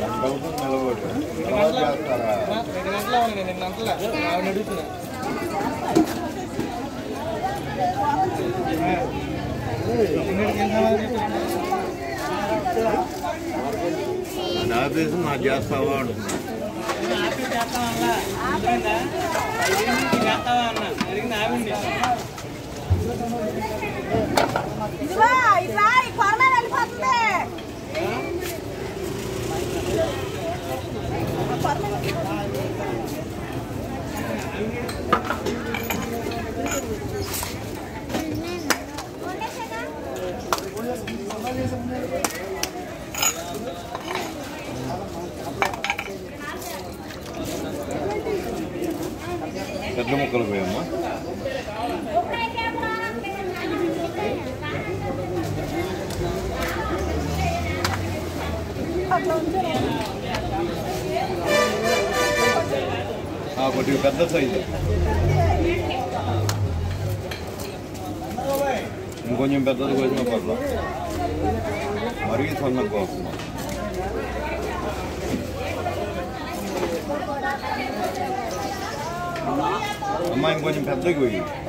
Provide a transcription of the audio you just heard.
అవుతుంది నిలబడి తర్వాత చేస్తారా రెండు గంటల ఉంది నేను అంటలా ఆవిడ అడుగుతున్నా నా ఆఫీసు నాకు చేస్తావా అంటున్నా ఆఫీస్ చేస్తామల్లా అర్థమైందా ఐదేంటికి చేస్తావా అన్న అడిగింది ఆవిండి ఇదిగో ఇట్లా ఈ కొరమే వెళ్ళిపోతుంది పెద్ద ముక్కలు పోయమ్మా ఆ, కొద్దిగా పెద్ద సైజు ఇంకొంచెం పెద్దది కోసిన పర్లా మరీ సన్న కోసం అమ్మా ఇంకొంచెం పెద్దకి పోయి